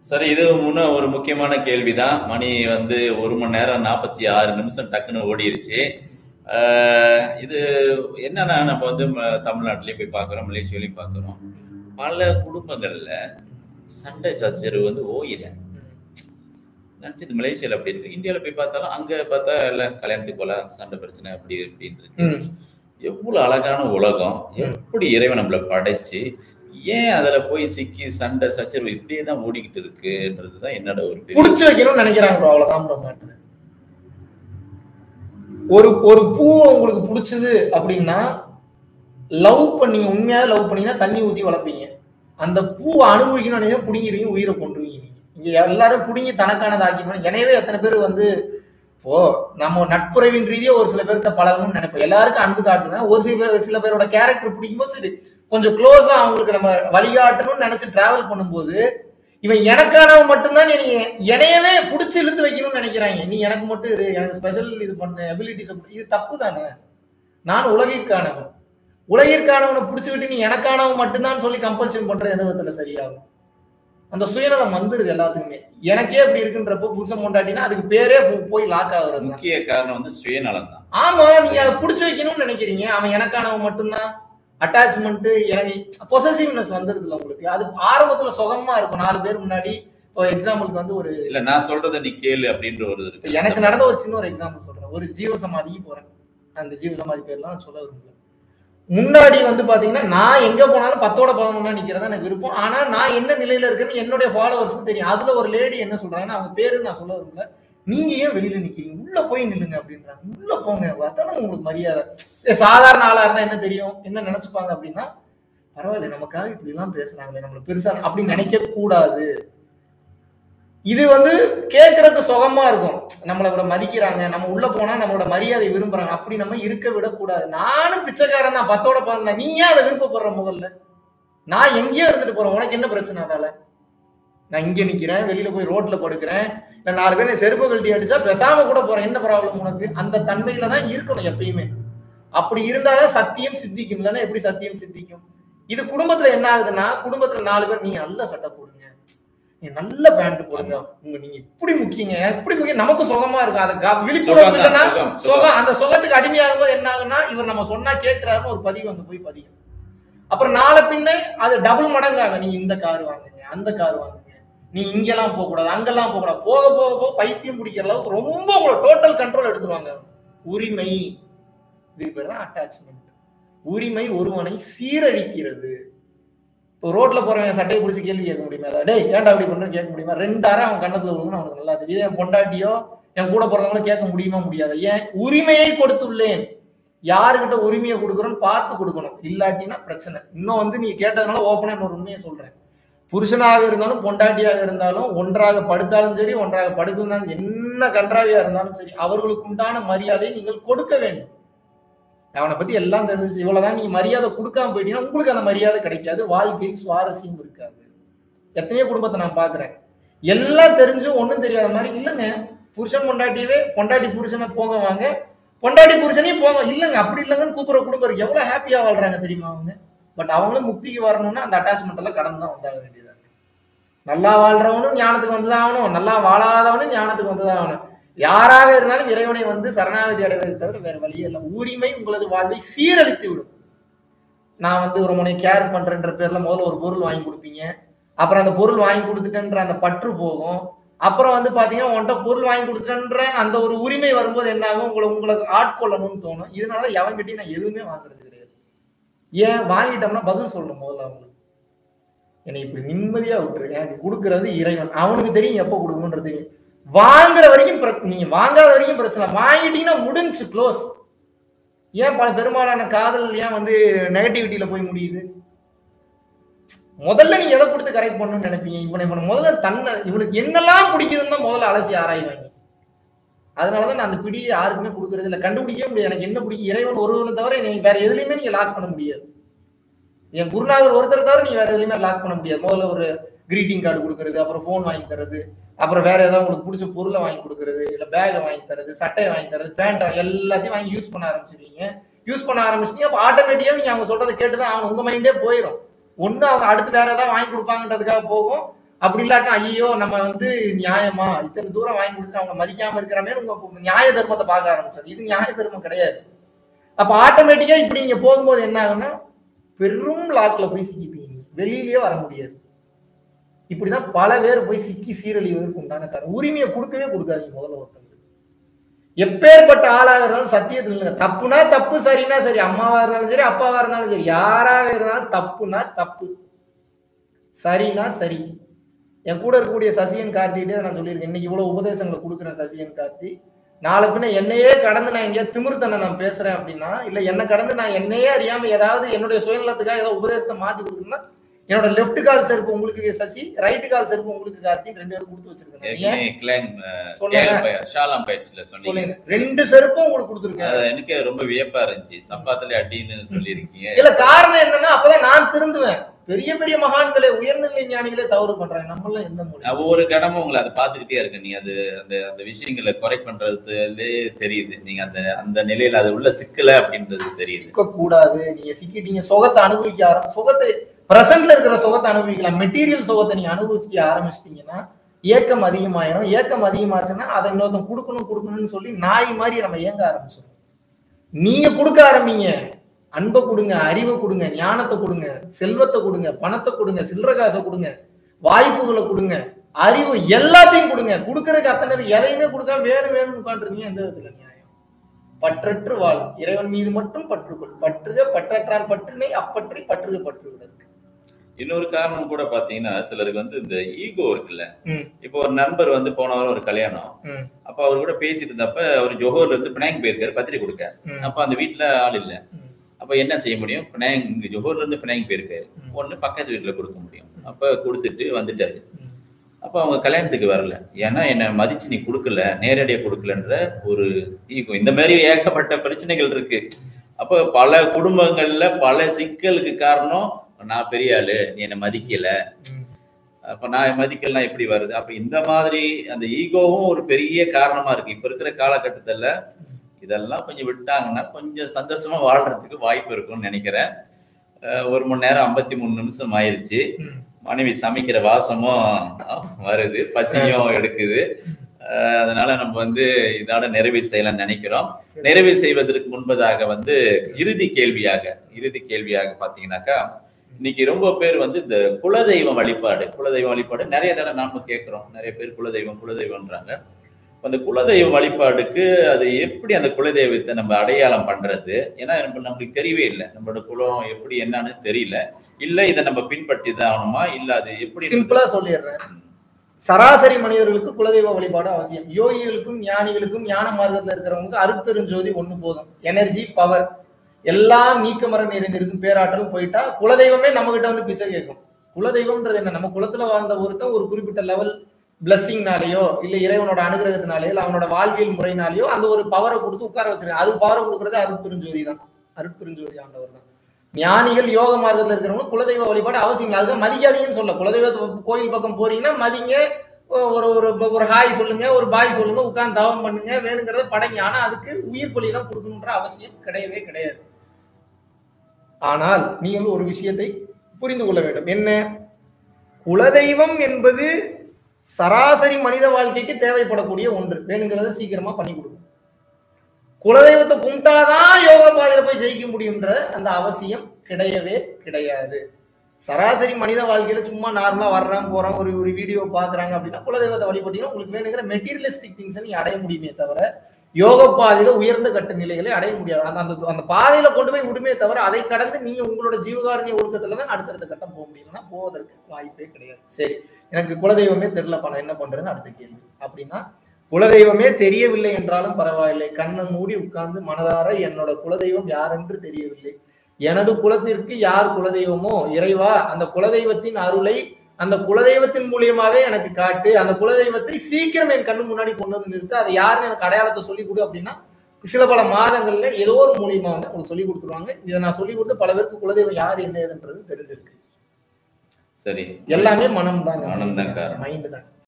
சரி இது முன்ன ஒரு முக்கியமான கேள்விதான் மணி வந்து ஒரு மணி நேரம் நாற்பத்தி ஆறு நிமிஷம் டக்குன்னு ஓடிருச்சு ஆஹ் இது என்னன்னா நம்ம வந்து ம- தமிழ்நாட்டிலயும் போய் பார்க்குறோம் மலேசியாலையும் பார்க்குறோம் பல குடும்பங்கள்ல சண்டை சச்சரவு வந்து ஓயில நினைச்சது மலேசியால அப்படி இருக்கு இந்தியால போய் பார்த்தாலும் அங்க பார்த்தா இல்ல கல்யாணத்துக்கு போல சண்டை பிரச்சனை அப்படி இப்படின்னு இருக்கு ம். எவ்வளவு அழகான உலகம் எப்படி இறைவன் நம்மள படைச்சு ஏன் அதுல போய் சிக்கி சண்டை சச்சரவு இப்படியே தான் ஓடிக்கிட்டு இருக்குன்றதுதான் என்னோட ஒரு பெரிய புடிச்சு வைக்கணும்னு நினைக்கிறாங்க bro அவ்வளவுதான் bro matter. ஒரு ஒரு பூ உங்களுக்கு பிடிச்சது அப்படின்னா லவ் பண்ணீங்க உண்மையாக லவ் பண்ணீங்கன்னா தண்ணி ஊத்தி வளர்ப்பீங்க அந்த பூவை அனுபவிக்கணும்னு நினைச்சா புடிங்கிறீங்க உயிரை கொண்டுருவீங்க நீங்க இங்க எல்லாரும் புடுங்கி தனக்கானது ஆக்கிக்கணும் எனவே எத்தனை பேர் வந்து இப்போ நம்ம நட்புறவின் ரீதியா ஒரு சில பேர்கிட்ட பழகணும்னு நினைப்போம் எல்லாருக்கும் அன்பு காட்டுவேன் ஒரு சில பேர் சில பேரோட கேரக்டர் பிடிக்கும்போது சரி கொஞ்சம் க்ளோஸா அவங்களுக்கு நம்ம வழிகாட்டணும்னு நினைச்சு டிராவல் பண்ணும்போது இவன் எனக்கானவன் மட்டும்தான் நீ என்னையவே புடிச்சு இழுத்து வைக்கணும்னு நினைக்கிறாங்க நீ எனக்கு மட்டும் இரு எனக்கு ஸ்பெஷல் இது பண்ணு எபிலிட்டிஸ் இது தப்பு தானே நான் உலகிற்கானவன் உலகிற்கானவனை புடிச்சு விட்டு நீ எனக்கானவன் மட்டும்தான் சொல்லி கம்பல்ஷன் பண்றது எந்த விதத்துல சரியாகும் அந்த சுயநலம் வந்துருது எல்லாத்துக்குமே எனக்கே அப்படி இருக்குன்றப்போ புருஷன் கொண்டாட்டினா அதுக்கு பேரே போ- போய் லாக் ஆகுறது தான். முக்கிய காரணம் வந்து சுயநலம் தான் ஆமா நீங்க அதை புடிச்சு வைக்கணும்னு நினைக்கிறீங்க அவன் எனக்கானவன் மட்டும்தான் அட்டாச்மெண்ட் எனக்கு பொசசிவ்னஸ் வந்துருதுல உங்களுக்கு அது ஆரம்பத்துல சுகமா இருக்கும் நாலு பேர் முன்னாடி இப்போ எக்ஸாம்பிளுக்கு வந்து ஒரு இல்ல நான் சொல்றத நீ கேளு அப்படின்ற ஒரு இது இப்ப இருக்கு எனக்கு நடந்த ஒரு சின்ன ஒரு எக்ஸாம்பிள் சொல்றேன் ஒரு ஜீவ சமாதிக்கு போறேன் அந்த ஜீவ சமாதி பேர்லாம் நான் சொல்ல விரும்பல முன்னாடி வந்து பாத்தீங்கன்னா நான் எங்க போனாலும் பத்தோட பதினொன்னா நிக்கிறதா எனக்கு விருப்பம் ஆனா நான் என்ன நிலையில இருக்கேன்னு என்னுடைய ஃபாலோவர்ஸ்க்கு தெரியும் அதுல ஒரு லேடி என்ன சொல்றாங்கன்னா அவங்க பேரு நான் சொல்ல விரும்பல நீங்க ஏன் வெளியில நிக்கிறீங்க உள்ள போய் நில்லுங்க அப்படின்றாங்க உள்ள போங்க அதானே உங்களுக்கு மரியாதை இதே சாதாரண ஆளா இருந்தா என்ன தெரியும் என்ன நினைச்சுப்பாங்க அப்படின்னா பரவாயில்ல நமக்காக இப்படி எல்லாம் பேசுறாங்களே நம்மள பெருசா அப்படி நினைக்க கூடாது இது வந்து கேட்கறதுக்கு சுகமா இருக்கும் நம்மளை விட மதிக்கிறாங்க நம்ம உள்ள போனா நம்மளோட மரியாதை விரும்புறாங்க அப்படி நம்ம இருக்க விடக்கூடாது நானும் பிச்சைக்காரன் தான் பத்தோட பதினா நீ ஏன் அதை விருப்பப்படுற முதல்ல நான் எங்கேயோ இருந்துட்டு போறேன் உனக்கு என்ன பிரச்சனை அதால நான் இங்க நிக்கிறேன் வெளியில போய் ரோட்ல படுக்கிறேன் இல்ல நாலு பேர் செருப்பு கழட்டி அடிச்சா பேசாம கூட போறேன் என்ன ப்ராப்ளம் உனக்கு அந்த தன்மையில தான் இருக்கணும் எப்பயுமே அப்படி இருந்தாதான் சத்தியம் சித்திக்கும் இல்லைன்னா எப்படி சத்தியம் சித்திக்கும் இது குடும்பத்துல என்ன ஆகுதுன்னா குடும்பத்துல நாலு பேர் நீங்க நல்ல சட்டை போடுங்க நீங்க நல்ல பேண்ட் போடுங்க உங்க நீங்க இப்படி முக்கியங்க இப்படி முக்கியம் நமக்கு சுகமா இருக்கும் அதை க- விழிப்புணர்வு சுகம் தான், இல்லைன்னா சுகம், சுகம். சுகம் அந்த சுகத்துக்கு அடிமையாகும்போது என்ன ஆகும்னா இவர் நம்ம சொன்னா கேட்கிறாருன்னு ஒரு பதிவு அங்க போய் பதியும் அப்புறம் நாளை பின்ன அது டபுள் மடங்காக நீ இந்த கார் வாங்குங்க அந்த கார் வாங்குங்க நீ இங்கெல்லாம் போக கூடாது அங்கெல்லாம் போக கூடாது போக போக போக பைத்தியம் பிடிக்கிற அளவுக்கு ரொம்ப உங்களை டோட்டல் கண்ட்ரோல் எடுத்துருவாங்க உரிமை இதுக்கு பேர் தான் அட்டாச்மெண்ட் உரிமை ஒருவனை சீரழிக்கிறது இப்போ ரோட்ல போறவன் சட்டையை பிடிச்சி கேள்வி கேட்க முடியுமா அதான், டேய் ஏன்டா அப்படி பண்ற கேட்க முடியுமா ரெண்டாயிரம் அவன் கண்ணத்துல விழுந்து அவனுக்கு நல்லா தெரியுது என் பொண்டாட்டியோ என் கூட பிறந்தவங்களோ கேட்க முடியுமா முடியாது ஏன் உரிமையை கொடுத்துள்ளேன் யாருக்கிட்ட உரிமையை கொடுக்குறோன்னு பார்த்து கொடுக்கணும் இல்லாட்டினா பிரச்சனை இன்னும் வந்து நீ கேட்டதுனால ஓப்பனா இன்னொரு உண்மையை சொல்றேன் புருஷனாக இருந்தாலும் பொண்டாட்டியாக இருந்தாலும் ஒன்றாக படுத்தாலும் சரி ஒன்றாக படுக்கணும் என்ன கன்றாவியா இருந்தாலும் சரி அவர்களுக்கு உண்டான மரியாதையை நீங்கள் கொடுக்க வேண்டும் அவனை பத்தி எல்லாம் தெரிஞ்சிச்சு இவ்வளவுதான் நீங்க மரியாதை கொடுக்காம போயிட்டீங்கன்னா உங்களுக்கு அந்த மரியாதை கிடைக்காது வாழ்க்கையில் சுவாரஸ்யம் இருக்காது எத்தனையோ குடும்பத்தை நான் பாக்குறேன் எல்லாம் தெரிஞ்சும் ஒண்ணும் தெரியாத மாதிரி இல்லைங்க புருஷன் பொண்டாட்டியவே பொண்டாட்டி புருஷனை போங்க வாங்க பொண்டாட்டி புருஷனையும் போங்க இல்லைங்க அப்படி இல்லைங்கன்னு கூப்பிடுற குடும்பம் இருக்கு எவ்வளவு ஹாப்பியா வாழ்றாங்க தெரியுமா அவங்க பட் அவங்களும் முக்திக்கு வரணும்னா அந்த அட்டாச்மெண்ட் எல்லாம் கடந்து தான் வந்தாக வேண்டியதா இருக்கு நல்லா வாழ்றவனும் ஞானத்துக்கு வந்துதான் ஆகணும் நல்லா வாழாதவனும் ஞானத்துக்கு வந்துதான் ஆகணும் யாராக இருந்தாலும் இறைவனை வந்து சரணாகதி அடைவதை தவிர வேற வழியே இல்லை உரிமை உங்களது வாழ்வை சீரழித்து விடும் நான் வந்து ஒரு முனை கேர் பண்றேன்ற பேர்ல முதல்ல ஒரு பொருள் வாங்கி கொடுப்பீங்க அப்புறம் அந்த பொருள் வாங்கி கொடுத்துட்டேன்ற அந்த பற்று போகும் அப்புறம் வந்து பாத்தீங்கன்னா உன்கிட்ட பொருள் வாங்கி கொடுத்துட்டேன்ற அந்த ஒரு உரிமை வரும்போது என்ன ஆகும் உங்களை உங்களுக்கு ஆட்கொள்ளணும்னு தோணும் இதனால எவன்கிட்டயும் நான் எதுவுமே வாங்குறது கிடையாது ஏன் வாங்கிட்டோம்னா பதில் சொல்லணும் முதல்ல அவங்களுக்கு என்னை இப்படி நிம்மதியா விட்டுரு எனக்கு கொடுக்கறது இறைவன் அவனுக்கு தெரியும் எப்போ கொடுக்கணுன்றது தெரியும் வாங்குற வரைக்கும் பிர- நீங்க வாங்காத வரைக்கும் பிரச்சனை வாங்கிட்டீங்கன்னா முடிஞ்சு க்ளோஸ் ஏன் பல பெரும்பாலான காதல் ஏன் வந்து நெகட்டிவிட்டியில போய் முடியுது முதல்ல நீங்க எதை கொடுத்து கரெக்ட் பண்ணணும்னு நினைப்பீங்க இவனை இவனை முதல்ல தன்னை இவனுக்கு என்னெல்லாம் பிடிக்குதுன்னு தான் முதல்ல அலசி ஆராய்வாங்க அதனாலதான் நான் அந்த பிடியை யாருக்குமே கொடுக்கறது இல்லை கண்டுபிடிக்கவே முடியாது எனக்கு என்ன பிடிக்கும் இறைவன் ஒருவனை தவிர நீ வேற எதுலையுமே நீங்க லாக் பண்ண முடியாது என் குருநாதர் ஒருத்தர் தவிர நீங்க வேற எதுலையுமே லாக் பண்ண முடியாது முதல்ல ஒரு கிரீட்டிங் கார்டு கொடுக்கறது அப்புறம் ஃபோன் வாங்கி தரது அப்புறம் வேற ஏதாவது உங்களுக்கு பிடிச்ச பொருளை வாங்கி கொடுக்கறது இல்ல பேகை வாங்கி தரது சட்டையை வாங்கி தரது பேண்ட் எல்லாத்தையும் வாங்கி யூஸ் பண்ண ஆரம்பிச்சிருவீங்க யூஸ் பண்ண ஆரம்பிச்சிட்டீங்க அப்போ ஆட்டோமேட்டிக்கா நீங்க அவங்க சொல்றதை கேட்டுதான் அவங்க உங்க மைண்டே போயிடும் ஒண்ணு அவங்க அடுத்து வேற ஏதாவது வாங்கி கொடுப்பாங்கன்றதுக்காக போகும் அப்படி இல்லாட்டா ஐயோ நம்ம வந்து நியாயமா இத்தனை தூரம் வாங்கி கொடுத்துட்டு அவங்க மதிக்காம இருக்கிறமே உங்க நியாய தர்மத்தை பார்க்க ஆரம்பிச்சாரு இது நியாய தர்மம் கிடையாது அப்ப ஆட்டோமேட்டிக்கா இப்படி நீங்க போகும்போது என்ன ஆகும்னா பெரும் லாக்ல போய் சிக்கிப்பீங்க வெளியிலயே வர முடியாது இப்படிதான் பல பேர் போய் சிக்கி சீரழிவதற்கு உண்டான காரணம் உரிமையை கொடுக்கவே கொடுக்காதீங்க முதல்ல ஒருத்தங்க எப்பேற்பட்ட ஆளாக இருந்தாலும் சத்தியத்தில் இல்லைங்க தப்புனா தப்பு சரினா சரி அம்மாவா இருந்தாலும் சரி அப்பாவா இருந்தாலும் சரி யாராக இருந்தாலும் தப்புனா தப்பு சரினா சரி என் கூட இருக்கக்கூடிய சசியன் கார்த்திகிட்டே நான் சொல்லியிருக்கேன் இன்னைக்கு இவ்வளவு உபதேசங்களை கொடுக்குறேன் சசியன் கார்த்தி நாளை பின்ன என்னையே கடந்து நான் எங்கேயா திமிர்த்தனை நான் பேசுறேன் அப்படின்னா இல்ல என்ன கடந்து நான் என்னையே அறியாம ஏதாவது என்னுடைய சுயநலத்துக்காக ஏதாவது உபதேசத்தை மாத்தி கொடுக்கணும்னா என்னோட லெஃப்ட் கால் செருப்பு உங்களுக்கு சசி ரைட் கால் செருப்பு உங்களுக்கு கார்த்தி ரெண்டு பேரும் கொடுத்து வச்சிருக்கேன் ஏன் ஏற்கனவே கிளாங் சொல்லுங்க ஷாலாம் பயிற்சியில சொன்னீங்க சொல்லுங்க ரெண்டு செருப்பும் உங்களுக்கு கொடுத்துருக்கேன் அது எனக்கு ரொம்ப வியப்பா இருந்துச்சு சப்பாத்துல அடின்னு சொல்லியிருக்கீங்க இதுல காரணம் என்னன்னா அப்பதான் நான் திருந்துவேன் பெரிய பெரிய மகான்களே உயர்நிலை ஞானிகளே தவறு பண்றாங்க நம்மளாம் எந்த மொழி நான் ஒவ்வொரு கடமும் உங்களை அதை பார்த்துக்கிட்டே இருக்கேன் நீங்க அது அந்த அந்த விஷயங்களை குறைக் பண்றதுலே தெரியுது நீங்க அந்த அந்த நிலையில அது உள்ள சிக்கல அப்படின்றது தெரியுது சிக்க கூடாது நீங்க சிக்கிட்டீங்க சுகத்தை அனுபவிக்க ஆரம் சுகத்தை பிரசன்ட்ல இருக்கிற சுகத்தை அனுபவிக்கலாம் மெட்டீரியல் சுகத்தை நீங்க அனுபவிக்க ஆரம்பிச்சிட்டீங்கன்னா ஏக்கம் அதிகமாயிரும் ஏக்கம் அதிகமாச்சுன்னா அதை இன்னொருத்தன் கொடுக்கணும் கொடுக்கணும்னு சொல்லி நாய் மாதிரி நம்ம ஏங்க ஆரம்பிச்சிடும் நீங்க கொடுக்க ஆரம்பிங்க அன்பை கொடுங்க அறிவை கொடுங்க ஞானத்தை கொடுங்க செல்வத்தை கொடுங்க பணத்தை கொடுங்க சில்லற காசை கொடுங்க வாய்ப்புகளை கொடுங்க அறிவு எல்லாத்தையும் கொடுங்க கொடுக்கறதுக்கு அத்தனை எதையுமே கொடுக்காம வேணும் வேணும்னு உட்காந்துருந்தீங்க எந்த விதத்துல நியாயம் பற்றற்று வாழ் இறைவன் மீது மட்டும் பற்றுக்கொள் பற்றுக பற்றற்றான் பற்றினை அப்பற்றி பற்றுக பற்றுகிறது இன்னொரு காரணம் கூட பாத்தீங்கன்னா சிலருக்கு வந்து இந்த ஈகோ இருக்குல்ல ம். இப்போ ஒரு நண்பர் வந்து போன வாரம் ஒரு கல்யாணம் ம். அப்ப அவர் கூட பேசிட்டு இருந்தப்ப அவர் ஜோஹர்ல இருந்து பினாங் போயிருக்காரு பத்திரிக்கை கொடுக்க ம். அப்ப அந்த வீட்டுல ஆள் இல்ல ம். அப்ப என்ன செய்ய முடியும் பினாங் இங்க ஜோஹர்ல இருந்து பினாங் போயிருக்காரு ம். ஒண்ணு பக்கத்து வீட்டுல கொடுக்க முடியும் அப்ப கொடுத்துட்டு வந்துட்டாரு ம். அப்ப அவங்க கல்யாணத்துக்கு வரல ஏன்னா என்ன மதிச்சு நீ கொடுக்கல நேரடியா கொடுக்கலன்ற ஒரு ஈகோ இந்த மாதிரி ஏகப்பட்ட பிரச்சனைகள் இருக்கு அப்ப பல குடும்பங்கள்ல பல சிக்கலுக்கு காரணம் நான் பெரிய ஆளு நீ என்ன மதிக்கல ம். அப்ப நான் மதிக்கலாம் எப்படி வருது அப்ப இந்த மாதிரி அந்த ஈகோவும் ஒரு பெரிய காரணமா இருக்கு இப்ப இருக்கிற காலகட்டத்துல இதெல்லாம் கொஞ்சம் விட்டாங்கன்னா கொஞ்சம் சந்தோஷமா வாழ்றதுக்கு வாய்ப்பு இருக்கும்னு நினைக்கிறேன் அஹ் ஒரு மணி நேரம் ஐம்பத்தி மூணு நிமிஷம் ஆயிருச்சு ம். மனைவி சமைக்கிற வாசமும் வருது பசியும் எடுக்குது அஹ் அதனால நம்ம வந்து இதோட நிறைவு செய்யலாம்னு நினைக்கிறோம் நிறைவு செய்வதற்கு முன்பதாக வந்து இறுதி கேள்வியாக இறுதி கேள்வியாக பாத்தீங்கன்னாக்கா இன்னைக்கு ரொம்ப பேர் வந்து இந்த குலதெய்வம் வழிபாடு குலதெய்வம் வழிபாடு நிறைய தடவை நாம கேட்கிறோம் நிறைய பேர் குலதெய்வம் குலதெய்வம்ன்றாங்க அந்த குலதெய்வ வழிபாடுக்கு அது எப்படி அந்த குலதெய்வத்தை நம்ம அடையாளம் பண்றது ஏன்னா நம்ம நம்மளுக்கு தெரியவே இல்லை நம்மளோட குலம் எப்படி என்னன்னு தெரியல இல்ல இதை நம்ம பின்பற்றி தான் ஆகணுமா இல்ல அது எப்படி சிம்பிளா சொல்லிடுறேன் சராசரி மனிதர்களுக்கு குலதெய்வ வழிபாடு அவசியம் யோகிகளுக்கும் ஞானிகளுக்கும் ஞான மார்க்கத்துல இருக்கிறவங்களுக்கு அருட்பெருஞ்சோதி ஒண்ணு போதும் எனர்ஜி பவர் எல்லாம் நீக்கமர நிறைந்திருக்கும் பேராற்றலும் போயிட்டா குலதெய்வமே நம்ம கிட்ட வந்து பிசை கேட்கும் குலதெய்வம்ன்றது என்ன நம்ம குலத்துல வாழ்ந்த ஒருத்தன் ஒரு குறிப்பிட்ட லெவல் பிளஸ்ஸிங்னாலேயோ இல்ல இறைவனோட அனுகிரகத்தினாலேயோ இல்ல அவனோட வாழ்வியல் முறையினாலேயோ அந்த ஒரு பவரை கொடுத்து உட்கார வச்சிருக்காங்க அது பவரை கொடுக்கறது அருட்பெருஞ்சோதி தான் அருட்பெருஞ்சோதி ஆண்டவர் தான் ஞானிகள் யோக மார்க்கத்துல இருக்கிறவங்க குலதெய்வ வழிபாடு அவசியம் இல்லை அதுக்கு மதிக்காதீங்கன்னு சொல்ல குலதெய்வ கோயில் பக்கம் போறீங்கன்னா மதிங்க ஒரு ஒரு ஒரு ஹாய் சொல்லுங்க ஒரு பாய் சொல்லுங்க உட்கார்ந்து தவம் பண்ணுங்க வேணுங்கிறத படைங்க ஆனா அதுக்கு உயிர் பலி தான் கொடுக்கணுன்ற அவசியம் கிடையவே கிடையாது ஆனால் நீங்கள் ஒரு விஷயத்தை புரிந்து கொள்ள வேண்டும் என்ன குலதெய்வம் என்பது சராசரி மனித வாழ்க்கைக்கு தேவைப்படக்கூடிய ஒன்று வேணுங்கிறத சீக்கிரமா பண்ணி கொடுக்கும் குலதெய்வத்தை கும்பிட்டாதான் யோகா பாதையில போய் ஜெயிக்க முடியும்ன்ற அந்த அவசியம் கிடையவே கிடையாது சராசரி மனித வாழ்க்கையில சும்மா நார்மலா வர்றான் போறான் ஒரு ஒரு வீடியோ பாக்குறாங்க அப்படின்னா குலதெய்வத்தை வழிபட்டீங்கன்னா உங்களுக்கு வேணுங்கிற மெட்டீரியலிஸ்டிக் திங்ஸ் நீங்க அடைய முடியுமே தவிர யோக பாதையில உயர்ந்த கட்ட நிலைகளை அடைய முடியாது அந்த அந்த அந்த பாதையில கொண்டு போய் விடுமே தவிர அதை கடந்து நீங்க உங்களோட ஜீவகாரணிய ஒழுக்கத்துல தான் அடுத்தடுத்த கட்டம் போக முடியும்னா போவதற்கு வாய்ப்பே கிடையாது சரி எனக்கு குலதெய்வமே தெரியலப்பா நான் என்ன பண்றேன்னு அடுத்த கேள்வி அப்படின்னா குலதெய்வமே தெரியவில்லை என்றாலும் பரவாயில்லை கண்ணை மூடி உட்கார்ந்து மனதார என்னோட குலதெய்வம் யார் என்று தெரியவில்லை எனது குலத்திற்கு யார் குலதெய்வமோ இறைவா அந்த குலதெய்வத்தின் அருளை அந்த குலதெய்வத்தின் மூலியமாவே எனக்கு காட்டு அந்த குலதெய்வத்தை சீக்கிரம் என் கண்ணு முன்னாடி கொண்டு வந்து நிறுத்து அதை யாருன்னு எனக்கு அடையாளத்தை சொல்லி கொடு அப்படின்னா சில பல மாதங்கள்ல ஏதோ ஒரு மூலியமா வந்து உங்களுக்கு சொல்லி கொடுத்துருவாங்க இதை நான் சொல்லி கொடுத்து பல பேருக்கு குலதெய்வம் யார் என்ன ஏதுன்றது தெரிஞ்சிருக்கு சரி எல்லாமே மனம் தாங்க மனம்தான் காரணம். மைண்ட் தான்